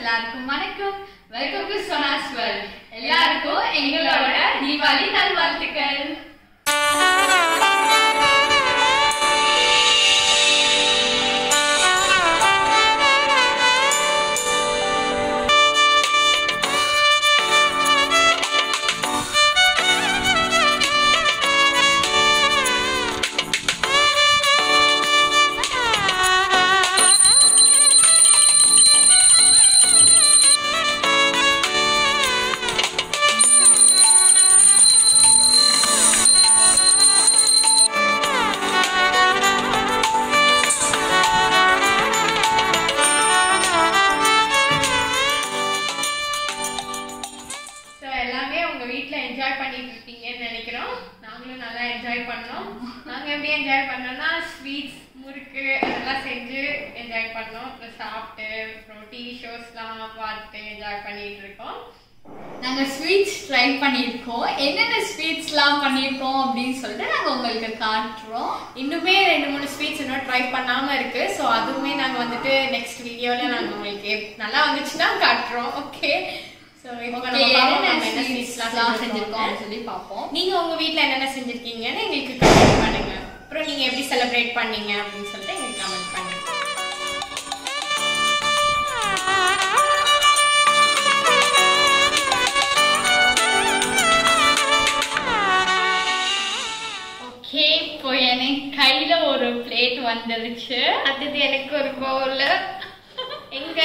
எல்லாருக்கும் வணக்கம் welcome to சோனாஸ் world எல்லாருக்கும் எங்களோட தீபாவளி நல்வாழ்த்துக்கள் ஸோ எல்லாமே உங்க வீட்ல என்ஜாய் பண்ணிட்டு இருக்கீங்கன்னு நினைக்கிறோம் நாங்களும் நல்லா என்ஜாய் பண்ணோம் நாங்க எப்படி என்ஜாய் பண்ணோம்னா ஸ்வீட்ஸ் முறுக்கு அதெல்லாம் செஞ்சு என்ஜாய் பண்ணோம் அப்புறம் சாப்பிட்டு அப்புறம் டிவி ஷோஸ்லாம் பார்த்து என்ஜாய் பண்ணிட்டு இருக்கோம் நாங்க ஸ்வீட்ஸ் ட்ரை பண்ணியிருக்கோம் என்னென்ன ஸ்வீட்ஸ்லாம் பண்ணியிருக்கோம் அப்படின்னு சொல்லிட்டு நாங்க உங்களுக்கு காட்டுறோம் இன்னுமே ரெண்டு மூணு ஸ்வீட்ஸ் இன்னும் ட்ரை பண்ணாம இருக்கு ஸோ அதுவுமே நாங்க வந்துட்டு நெக்ஸ்ட் வீடியோல நாங்க உங்களுக்கு நல்லா வந்துச்சுன்னா காட்டுறோம் ஓகே ஸோ இப்போ Okay, நம்ம பார்ப்போம் என்னென்ன நம்ம என்ன ஸ்வீட்ஸ்லாம் ஸ்வீட்ஸ்லாம் செஞ்சிருக்கோம் செஞ்சிருக்கோம் சொல்லி பார்ப்போம் நீங்க உங்க வீட்ல என்னென்ன செஞ்சிருக்கீங்கன்னு எங்களுக்கு கமெண்ட் பண்ணுங்க அப்புறம் நீங்க எப்படி செலிப்ரேட் பண்ணீங்க அப்படின்னு சொல்லிட்டு எங்களுக்கு கமெண்ட் பண்ணுங்க ஓகே இப்போ எனக்கு கையில ஒரு பிளேட் வந்துருச்சு அடுத்தது எனக்கு ஒரு பவுல்ல எங்க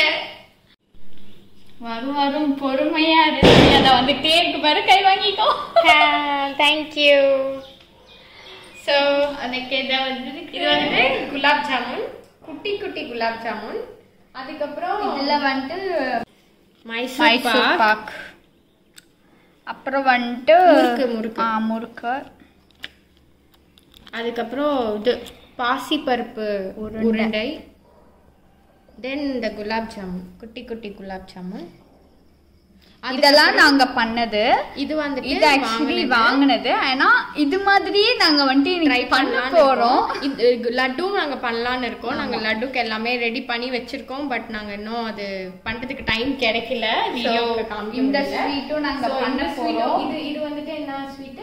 வரும் வரும் பொறுமையா இருக்கு அதை வந்துட்டே இருக்கு பாரு கை வாங்கிக்கோ தேங்க்யூ ஸோ அதுக்கு இதை வந்து இது வந்து குலாப் ஜாமுன் குட்டி குட்டி குலாப் ஜாமுன் அதுக்கப்புறம் இதுல வந்துட்டு மைசூர் மைசூர் பாக் பாக் அப்புறம் வந்துட்டு முறுக்கு, முறுக்கு. ஆ முறுக்கு அதுக்கப்புறம் இது பாசிப்பருப்பு உருண்டை. உருண்டை தென் இந்த குலாப் ஜாமுன் குட்டி குட்டி குலாப் ஜாமுன் இதெல்லாம் நாங்க பண்ணது இது வந்துட்டு இது ஆக்சுவலி வாங்குனது. வாங்குனது ஆனா இது மாதிரியே நாங்க வந்துட்டு ட்ரை இன்னைக்கு பண்ண பண்ணலாம்னு போறோம் இருக்கோம். இது லட்டும் நாங்க பண்ணலாம்னு இருக்கோம் நாங்க லட்டுக்கு எல்லாமே ரெடி பண்ணி வச்சிருக்கோம் பட் நாங்க இன்னும் அது பண்றதுக்கு டைம் கிடைக்கல வீடியோக்கு காமிக்க இந்த முடியல. ஸ்வீட்டும் நாங்க So, பண்ண இந்த sweet- போறோம் இது இது வந்துட்டு என்ன ஸ்வீட்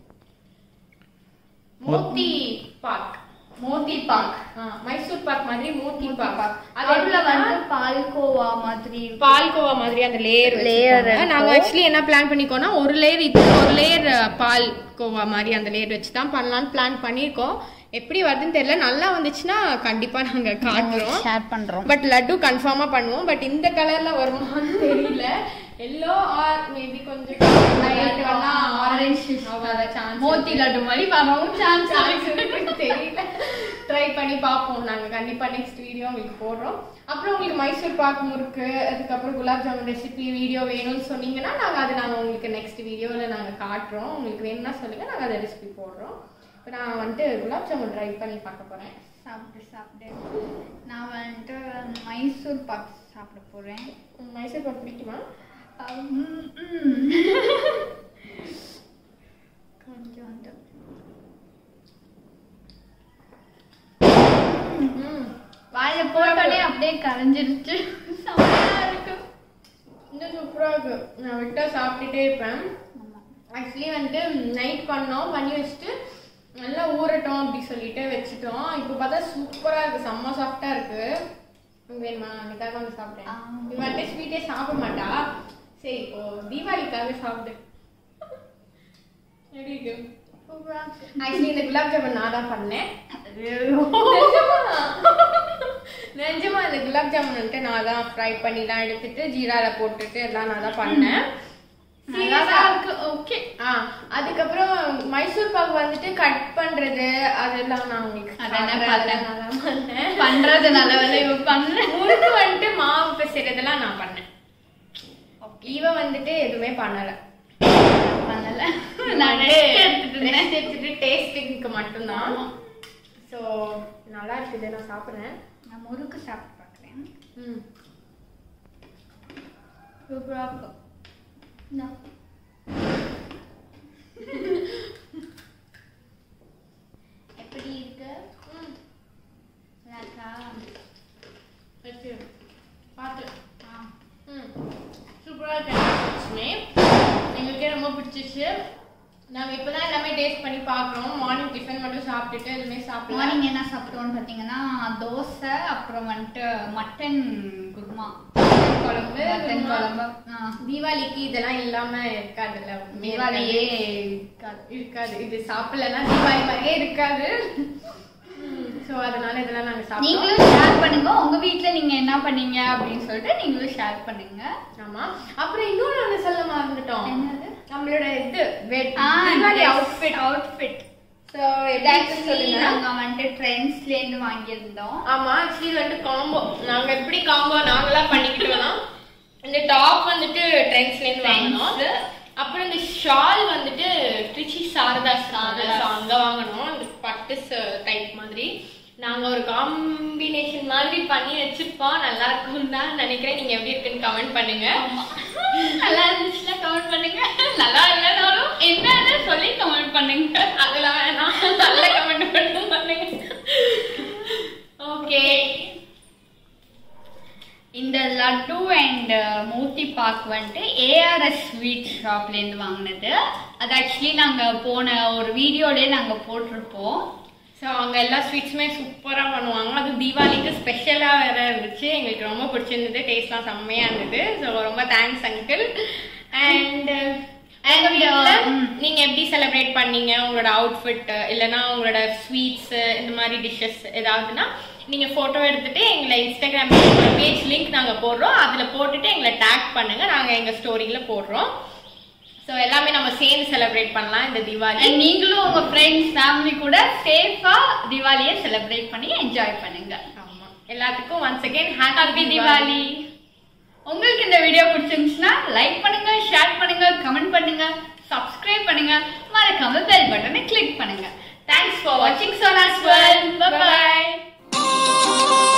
மோத்தி பாக் மோதி பாக் ஆ, மைசூர் பாக் மாதிரி மோத்தி பாக் அது அதுல எப்படின்னா, வந்து பால்கோவா மாதிரி இருக்கும். பால்கோவா மாதிரி அந்த லேயர் Layer லேயர் நாங்க இருக்கும். ஆக்சுவலி என்ன பிளான் பண்ணிக்கோனா ஒரு லேயர் இது ஒரு லேயர் பால் கோவா மாதிரி அந்த லேயர் வச்சு தான் பண்ணலாம்னு பிளான் பண்ணியிருக்கோம் எப்படி வருதுன்னு தெரியல நல்லா வந்துச்சுன்னா கண்டிப்பா நாங்க காட்டுறோம் ஷேர் பண்றோம் பட் லட்டு கன்ஃபார்மா பண்ணுவோம் பட் இந்த கலர்ல வருமான்னு தெரியல எல்லோ ஆர் மேபி கொஞ்சம் ஆரஞ்சு சான்ஸ் மோத்தி லட்டு மாதிரி வரவும் சான்ஸ் சான்ஸ் இருக்கு தெரியல ட்ரை பண்ணி பார்ப்போம் நாங்க கண்டிப்பா நெக்ஸ்ட் வீடியோ உங்களுக்கு போடுறோம் அப்புறம் உங்களுக்கு மைசூர் பாக் முறுக்கு அதுக்கப்புறம் குலாப் ஜாமுன் ரெசிபி வீடியோ வேணும்னு சொன்னீங்கன்னா நாங்க அது நாங்க உங்களுக்கு நெக்ஸ்ட் வீடியோல நாங்க காட்டுறோம் உங்களுக்கு வேணும்னா சொல்லுங்க நாங்க அதை ரெசிபி போடுறோம் இப்போ நான் வந்துட்டு குலாப் ஜாமுன் ட்ரை பண்ணி பார்க்க போறேன் சாப்பிட்டு சாப்பிட்டு நான் வந்துட்டு மைசூர் பாக் சாப்பிட போறேன் உம், மைசூர் பாக் பிடிக்குமா உம், உம். கொஞ்சம் வந்து ம் வாயில போட்டோடனே அப்படியே கரைஞ்சிருச்சு செம்மையா இருக்கு இந்த சூப்பரா இருக்கு நான் விட்டா சாப்பிட்டுட்டே இருப்பேன் ஆக்சுவலி வந்துட்டு நைட் பண்ணோம் பண்ணி வச்சுட்டு நல்லா ஊறட்டும் அப்படி சொல்லிட்டு வச்சுட்டோம் இப்போ பார்த்தா சூப்பரா இருக்கு செம்ம சாஃப்டா இருக்கு உனக்கு வேணுமா அன்னைக்காக வந்து சாப்பிட்டேன் ஆ. இது வந்துட்டு ஸ்வீட்டே சாப்பிட மாட்டா சரி இப்போ தீபாவளிக்காக சாப்பிடு எப்படி இருக்கு சூப்பரா இருக்கு. ஆக்சுவலி இந்த குலாப் ஜாமுன் நான் தான் பண்ணேன் ஐயோ. நிஜமா இந்த குலாப் ஜாமுன் வந்துட்டு நான் தான் ஃப்ரை பண்ணிலாம் எடுத்துட்டு ஜீரால போட்டுட்டு எல்லாம் நான் தான் பண்ணேன் நல்லாதான் இருக்கு ஓகே ஆ அதுக்கப்புறம் மைசூர் பாக் வந்துட்டு கட் பண்றது அதெல்லாம் நான் உங்களுக்கு அதெல்லாம் காட்டுறேன். பார்த்தேன். அதெல்லாம் நான் தான் பண்ணேன் பண்றது நல்ல வேலை இவ பண்றேன் முறுக்கு வந்துட்டு மாவு பிசைறதெல்லாம் நான் பண்ணேன் இவ வந்துட்டு எதுவுமே பண்ணல பண்ணல நான் rest எடுத்துட்டு இருந்தேன். ரெஸ்ட் எடுத்துட்டு டேஸ்டிங்க்கு மட்டும்தான் ஸோ நல்லா இருக்குது நான் சாப்பிட்றேன் நான் முறுக்கு சாப்பிட்டு பார்க்குறேன் ம் சூப்பரா இருக்கும் இந்தா. எப்படி இருக்கு நல்லா இருக்கா வச்சு பார்த்து ஆ ம் ரொம்ப பிடிச்சிச்சு நாங்க இப்பதான் எல்லாமே டேஸ்ட் பண்ணி பார்க்குறோம் மார்னிங் டிஃபன் மட்டும் சாப்பிட்டுட்டு எதுவுமே சாப்பிடலாம் மார்னிங் என்ன சாப்பிட்டோம்னு பார்த்தீங்கன்னா தோசை அப்புறம் வந்துட்டு மட்டன் குருமா குழம்பு மட்டன் குருமா. குழம்பு ஆ. தீபாவளிக்கு இதெல்லாம் இல்லாம இருக்காதுல்ல தீபாவளியே இருக்காது இருக்காது இது சாப்பிடலன்னா தீபாவளி மாதிரியே இருக்காது ஸோ அதனால இதெல்லாம் நாங்க சாப்பிடுவோம் நீங்களும் ஷேர் பண்ணுங்க உங்க வீட்ல நீங்க என்ன பண்ணீங்க அப்படின்னு சொல்லிட்டு நீங்களும் ஷேர் பண்ணுங்க ஆமா அப்புறம் இன்னொரு ஒண்ணு சொல்ல மறந்துட்டோம் என்னது? நம்மளோட இது வெட் தீபாவளி அவுட்ஃபிட் அவுட்ஃபிட் ஸோ எப்படி சொல்லுங்க நாங்க வந்துட்டு ட்ரெண்ட்ஸ்ல இருந்து வாங்கியிருந்தோம் ஆமா ஆக்சுவலி வந்து காம்போ நாங்க எப்படி காம்போ நாங்களா பண்ணிக்கிட்டோம்னா இந்த டாப் வந்துட்டு ட்ரெண்ட்ஸ்ல இருந்து வாங்கினோம் Trends. அப்புறம் இந்த ஷால் வந்துட்டு திருச்சி சாரதா சாரதா. சாரதா அங்க வாங்கினோம் அந்த பட்டு டைப் மாதிரி நாங்க ஒரு காம்பினேஷன் மாதிரி பண்ணி வச்சிருப்போம் நல்லா இருக்கும் தான் நினைக்கிறேன் நீங்க எப்படி இருக்குன்னு கமெண்ட் பண்ணுங்க நல்லா இருந்துச்சுன்னா கமெண்ட் பண்ணுங்க நல்லா இல்லைனாலும் என்னன்னு சொல்லி கமெண்ட் பண்ணுங்க அதெல்லாம் வேணாம் நல்ல கமெண்ட் மட்டும் பண்ணுங்க ஓகே இந்த லட்டு அண்ட் மூர்த்தி பாக் வந்துட்டு ஏஆர்எஸ் ஸ்வீட் ஷாப்ல இருந்து வாங்கினது அது ஆக்சுவலி நாங்க போன ஒரு வீடியோலயே நாங்க போட்டிருப்போம் ஸோ அவங்க எல்லா ஸ்வீட்ஸுமே சூப்பராக பண்ணுவாங்க அது தீபாவளிக்கு ஸ்பெஷலாக வேற இருந்துச்சு எங்களுக்கு ரொம்ப பிடிச்சிருந்தது டேஸ்ட்லாம் செம்மையாக இருந்தது ஸோ ரொம்ப தேங்க்ஸ் அங்கிள் அண்ட் And, ம். நீங்க எப்படி செலிப்ரேட் பண்ணீங்க உங்களோட அவுட்ஃபிட் இல்லைன்னா உங்களோட ஸ்வீட்ஸ் இந்த மாதிரி டிஷ்ஷஸ் ஏதாவதுன்னா நீங்க போட்டோ எடுத்துட்டு எங்களை இன்ஸ்டாகிராம் பேஜ் லிங்க் நாங்க போடுறோம் அதுல போட்டுட்டு எங்களை டேக் பண்ணுங்க நாங்க எங்க ஸ்டோரியில போடுறோம் ஸோ எல்லாமே நம்ம சேர்ந்து செலிப்ரேட் பண்ணலாம் இந்த தீபாவளி And நீங்களும் உங்க ஃப்ரெண்ட்ஸ் ஃபேமிலி கூட சேஃபா தீபாவளியை செலிப்ரேட் பண்ணி என்ஜாய் பண்ணுங்க ஆமா எல்லாத்துக்கும் ஒன்ஸ் அகைன் ஹாப்பி தீபாவளி உங்களுக்கு இந்த வீடியோ பிடிச்சிருந்துச்சுன்னா லைக் பண்ணுங்க ஷேர் பண்ணுங்க கமெண்ட் பண்ணுங்க சப்ஸ்கிரைப் பண்ணுங்க மறக்காம பெல் பட்டனை கிளிக் பண்ணுங்க Thanks for watching Sona's World. Bye bye.